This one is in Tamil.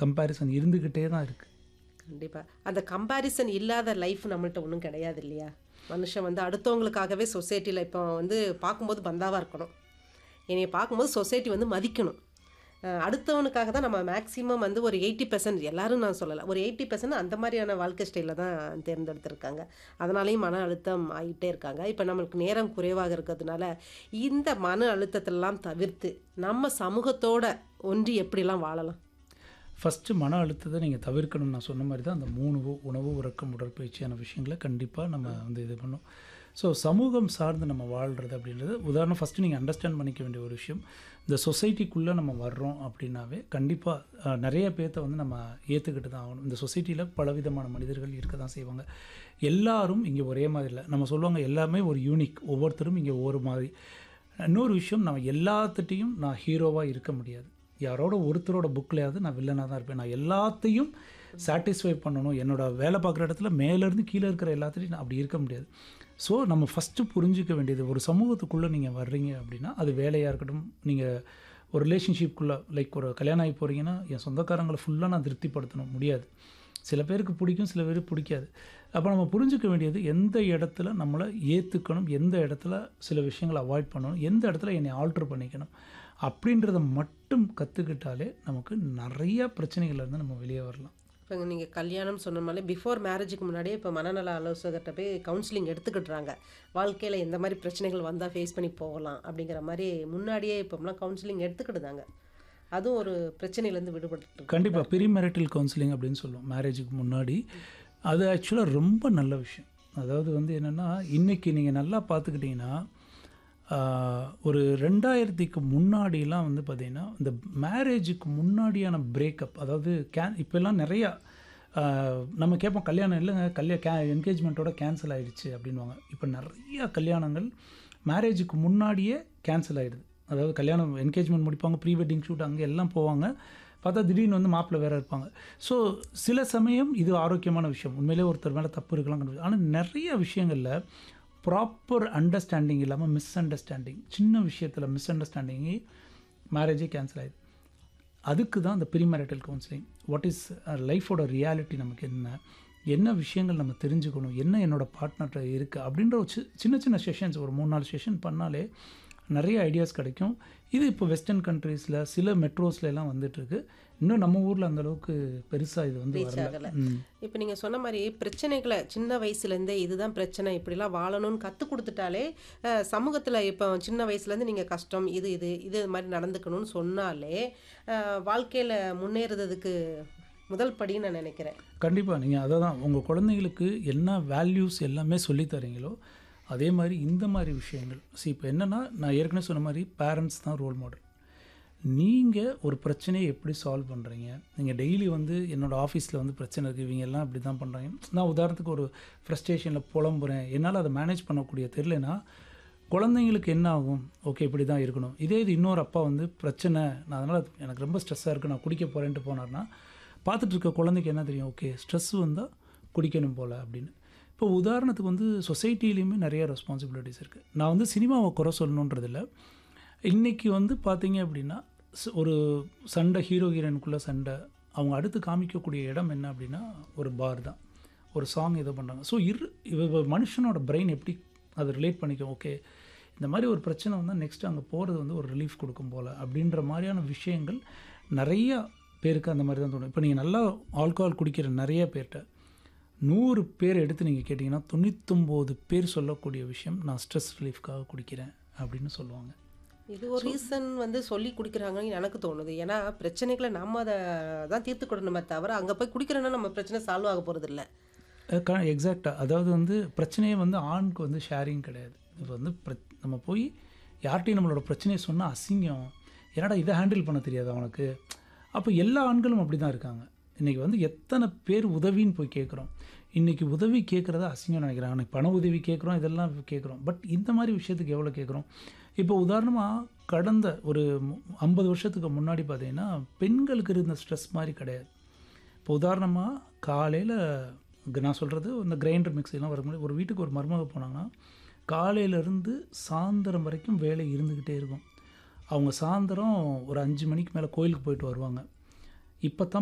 கம்பேரிசன் இருந்துக்கிட்டே தான் இருக்குது கண்டிப்பாக அந்த கம்பேரிசன் இல்லாத லைஃப் நம்மள்ட்ட ஒன்றும் கிடையாது இல்லையா மனுஷன் வந்து அடுத்தவங்களுக்காகவே சொசைட்டியில் இப்போ வந்து பார்க்கும்போது பந்தாவாக இருக்கணும் என்னைய பார்க்கும்போது சொசைட்டி வந்து மதிக்கணும் அஹ் அடுத்தவனுக்காக தான் நம்ம மேக்ஸிமம் வந்து ஒரு எயிட்டி பர்சன்ட் எல்லாரும் நான் சொல்லலை ஒரு எயிட்டி பர்சன்ட் அந்த மாதிரியான வாழ்க்கை ஸ்டைலில் தான் தேர்ந்தெடுத்திருக்காங்க அதனாலேயும் மன அழுத்தம் ஆகிட்டே இருக்காங்க இப்போ நம்மளுக்கு நேரம் குறைவாக இருக்கிறதுனால இந்த மன அழுத்தத்தெல்லாம் தவிர்த்து நம்ம சமூகத்தோட ஒன்றி எப்படிலாம் வாழலாம் ஃபஸ்ட்டு மன அழுத்தத்தை நீங்கள் தவிர்க்கணும்னு நான் சொன்ன மாதிரி தான் அந்த மூணு உ- உணவு உறக்கம் உடற்பயிற்சியான விஷயங்களை கண்டிப்பாக நம்ம வந்து இது பண்ணோம் ஸோ சமூகம் சார்ந்து நம்ம வாழ்கிறது அப்படின்றது உதாரணம் ஃபஸ்ட்டு நீங்கள் அண்டர்ஸ்டாண்ட் பண்ணிக்க வேண்டிய ஒரு விஷயம் இந்த சொசைட்டிக்குள்ளே நம்ம வர்றோம் அப்படின்னாவே கண்டிப்பாக நிறைய பேர்த்த வந்து நம்ம ஏற்றுக்கிட்டு தான் ஆகணும் இந்த சொசைட்டியில் பலவிதமான மனிதர்கள் இருக்க தான் செய்வாங்க எல்லாரும் இங்கே ஒரே மாதிரி இல்லை நம்ம சொல்லுவாங்க எல்லாமே ஒரு யூனிக் ஒவ்வொருத்தரும் இங்கே ஒவ்வொரு மாதிரி இன்னொரு விஷயம் நம்ம எல்லாத்துட்டையும் நான் ஹீரோவாக இருக்க முடியாது யாரோட ஒருத்தரோட புக்லையாவது நான் வில்லனாக தான் இருப்பேன் நான் எல்லாத்தையும் சாட்டிஸ்ஃபை பண்ணணும் என்னோட வேலை பார்க்குற இடத்துல மேலேருந்து கீழே இருக்கிற எல்லாத்துட்டையும் நான் அப்படி இருக்க முடியாது ஸோ நம்ம ஃபஸ்ட்டு புரிஞ்சிக்க வேண்டியது ஒரு சமூகத்துக்குள்ளே நீங்கள் வர்றீங்க அப்படின்னா அது வேலையாக இருக்கட்டும் நீங்கள் ஒரு ரிலேஷன்ஷிப்குள்ளே லைக் ஒரு கல்யாணம் ஆகி போகிறீங்கன்னா என் சொந்தக்காரங்களை ஃபுல்லாக நான் திருப்திப்படுத்தணும் முடியாது சில பேருக்கு பிடிக்கும் சில பேருக்கு பிடிக்காது அப்போ நம்ம புரிஞ்சுக்க வேண்டியது எந்த இடத்துல நம்மளை ஏற்றுக்கணும் எந்த இடத்துல சில விஷயங்களை அவாய்ட் பண்ணணும் எந்த இடத்துல என்னை ஆல்ட்ரு பண்ணிக்கணும் அப்படின்றத மட்டும் கற்றுக்கிட்டாலே நமக்கு நிறைய பிரச்சனைகள்லேருந்து நம்ம வெளியே வரலாம் இப்போ நீங்கள் கல்யாணம் சொன்ன மாதிரி பிஃபோர் மேரேஜுக்கு முன்னாடியே இப்போ மனநல ஆலோசகர்கிட்ட போய் கவுன்சிலிங் எடுத்துக்கிட்டுறாங்க வாழ்க்கையில் எந்த மாதிரி பிரச்சனைகள் வந்தால் ஃபேஸ் பண்ணி போகலாம் அப்படிங்கிற மாதிரி முன்னாடியே இப்போலாம் கவுன்சிலிங் எடுத்துக்கிட்டுதாங்க அதுவும் ஒரு பிரச்சனையிலேருந்து விடுபட்டு கண்டிப்பாக ப்ரீ மேரிட்டல் கவுன்சிலிங் அப்படின்னு சொல்லுவோம் மேரேஜுக்கு முன்னாடி அது ஆக்சுவலாக ரொம்ப நல்ல விஷயம் அதாவது வந்து என்னென்னா இன்றைக்கி நீங்கள் நல்லா பார்த்துக்கிட்டிங்கன்னா ஆஹ், ஒரு ரெண்டாயிரத்துக்கு முன்னாடிலாம் வந்து பார்த்திங்கன்னா இந்த மேரேஜுக்கு முன்னாடியான பிரேக்கப் அதாவது கேன் இப்போல்லாம் நிறையா ஆஹ், நம்ம கேட்போம் கல்யாணம் இல்லைங்க கல்யா கே என்கேஜ்மெண்ட்டோட கேன்சல் ஆயிடுச்சு அப்படின்வாங்க இப்போ நிறைய கல்யாணங்கள் மேரேஜுக்கு முன்னாடியே கேன்சல் ஆகிடுது அதாவது கல்யாணம் என்கேஜ்மெண்ட் முடிப்பாங்க ப்ரீ வெட்டிங் ஷூட் அங்கே எல்லாம் போவாங்க பார்த்தா திடீர்னு வந்து மாப்பிள்ளை வேறு இருப்பாங்க ஸோ சில சமயம் இது ஆரோக்கியமான விஷயம் உண்மையிலே ஒருத்தர் மேலே தப்பு இருக்கலாம் ஆனால் நிறைய விஷயங்களில் ப்ராப்பர் அண்டர்ஸ்டாண்டிங் இல்லாமல் மிஸ் அண்டர்ஸ்டாண்டிங் சின்ன விஷயத்தில் மிஸ் அண்டர்ஸ்டாண்டிங்கே மேரேஜே கேன்சல் ஆயிடுது அதுக்கு தான் இந்த ப்ரீமேரிட்டல் கவுன்சிலிங் வாட் இஸ் லைஃபோட ரியாலிட்டி நமக்கு என்ன என்ன விஷயங்கள் நம்ம தெரிஞ்சுக்கணும் என்ன என்னோட பார்ட்னர்கிட்ட இருக்குது அப்படின்ற ஒரு சி- சின்ன சின்ன செஷன்ஸ் ஒரு மூணு நாலு செஷன் பண்ணாலே நிறைய ஐடியாஸ் கிடைக்கும் இது இப்போ வெஸ்டர்ன் கண்ட்ரீஸில் சில மெட்ரோஸ்ல எல்லாம் வந்துட்டுருக்கு இன்னும் நம்ம ஊரில் அந்த அளவுக்கு பெருசாக இது வந்து ரீச் வரல ஆகலை ம். இப்போ நீங்கள் சொன்ன மாதிரி பிரச்சனைகளை சின்ன வயசுலேருந்தே இதுதான் பிரச்சனை இப்படிலாம் வாழணும்னு கற்றுக் கொடுத்துட்டாலே சமூகத்தில் இப்போ சின்ன வயசுலேருந்து நீங்கள் கஷ்டம் இது இது இது மாதிரி நடந்துக்கணும்னு சொன்னாலே வாழ்க்கையில் முன்னேறதுக்கு முதல் படின்னு நான் நினைக்கிறேன் கண்டிப்பாக நீங்கள் அதை தான் உங்கள் குழந்தைங்களுக்கு என்ன வேல்யூஸ் எல்லாமே சொல்லித் தரீங்களோ அதே மாதிரி இந்த மாதிரி விஷயங்கள் see இப்போ என்னென்னா நான் ஏற்கனவே சொன்ன மாதிரி பேரண்ட்ஸ் தான் ரோல் மாடல் நீங்கள் ஒரு பிரச்சனையை எப்படி சால்வ் பண்ணுறீங்க நீங்கள் டெய்லி வந்து என்னோடய ஆஃபீஸில் வந்து பிரச்சனை இருக்குது இவங்க எல்லாம் இப்படி தான் பண்ணுறாங்க நான் உதாரணத்துக்கு ஒரு ஃப்ரஸ்ட்ரேஷனில் புலம்புறேன் என்னால் அதை மேனேஜ் பண்ணக்கூடிய தெரிலனா குழந்தைங்களுக்கு என்ன ஆகும் ஓகே இப்படி தான் இருக்கணும் இதே இது இன்னொரு அப்பா வந்து பிரச்சனை நான் அதனால் எனக்கு ரொம்ப ஸ்ட்ரெஸ்ஸாக இருக்குது நான் குடிக்க போகிறேன்ட்டு போனார்னா பார்த்துட்டு இருக்க குழந்தைக்கு என்ன தெரியும் ஓகே ஸ்ட்ரெஸ் வந்தால் குடிக்கணும் போல் அப்படின்னு இப்போ உதாரணத்துக்கு வந்து சொசைட்டிலையுமே நிறைய ரெஸ்பான்சிபிலிட்டிஸ் இருக்குது நான் வந்து சினிமாவை குறை சொல்லணுன்றதில்ல இன்றைக்கி வந்து பார்த்தீங்க அப்படின்னா ஸ்- ஒரு சண்டை ஹீரோ ஹீரோயினுக்குள்ளே சண்டை அவங்க அடுத்து காமிக்கக்கூடிய இடம் என்ன அப்படின்னா ஒரு பார் தான் ஒரு சாங் ஏதோ பண்ணுறாங்க ஸோ இரு இவ இவ மனுஷனோட பிரெயின் எப்படி அதை ரிலேட் பண்ணிக்கும் ஓகே இந்த மாதிரி ஒரு பிரச்சனை வந்தால் நெக்ஸ்ட் அங்கே போகிறது வந்து ஒரு ரிலீஃப் கொடுக்கும் போல் அப்படின்ற மாதிரியான விஷயங்கள் நிறையா பேருக்கு அந்த மாதிரி தான் தோணும் இப்போ நீங்கள் நல்லா ஆல்கஹால் குடிக்கிற நிறைய பேர்கிட்ட நூறு பேர் எடுத்து நீங்கள் கேட்டிங்கன்னா தொண்ணூத்தொம்பது பேர் சொல்லக்கூடிய விஷயம் நான் ஸ்ட்ரெஸ் ரிலீஃப்காக குடிக்கிறேன் அப்படின்னு சொல்லுவாங்க இது ஒரு ரீசன் வந்து சொல்லி குடிக்கிறாங்கன்னு எனக்கு தோணுது ஏன்னா பிரச்சனைகளை நம்ம அதை தான் தீர்த்துக்கிடணுமே தவிர அங்கே போய் குடிக்கிறோன்னா நம்ம பிரச்சனை சால்வ் ஆக போகிறது இல்லை எக்ஸாக்டாக அதாவது வந்து பிரச்சனையே வந்து ஆணுக்கு வந்து ஷேரிங் கிடையாது இப்போ வந்து பிர நம்ம போய் யார்கிட்டையும் நம்மளோட பிரச்சனையை சொன்னால் அசிங்கம் என்னடா இதை ஹேண்டில் பண்ண தெரியாது அவனுக்கு அப்போ எல்லா ஆண்களும் அப்படி தான் இருக்காங்க இன்றைக்கி வந்து எத்தனை பேர் உதவின்னு போய் கேட்குறோம் இன்றைக்கி உதவி கேட்குறத அசிங்கம் நினைக்கிறாங்க அன்றைக்கி பண உதவி கேட்குறோம் இதெல்லாம் கேட்குறோம் பட் இந்த மாதிரி விஷயத்துக்கு எவ்வளோ கேட்குறோம் இப்போ உதாரணமாக கடந்த ஒரு ஐம்பது வருஷத்துக்கு முன்னாடி பார்த்தீங்கன்னா பெண்களுக்கு இருந்த ஸ்ட்ரெஸ் மாதிரி கிடையாது இப்போ உதாரணமாக காலையில் நான் சொல்கிறது இந்த கிரைண்டர் மிக்ஸிலாம் வர முடியும் ஒரு வீட்டுக்கு ஒரு மருமக போனாங்கன்னா காலையிலேருந்து சாயந்தரம் வரைக்கும் வேலை இருந்துக்கிட்டே இருக்கும் அவங்க சாயந்தரம் ஒரு அஞ்சு மணிக்கு மேலே கோயிலுக்கு போயிட்டு வருவாங்க இப்போ தான்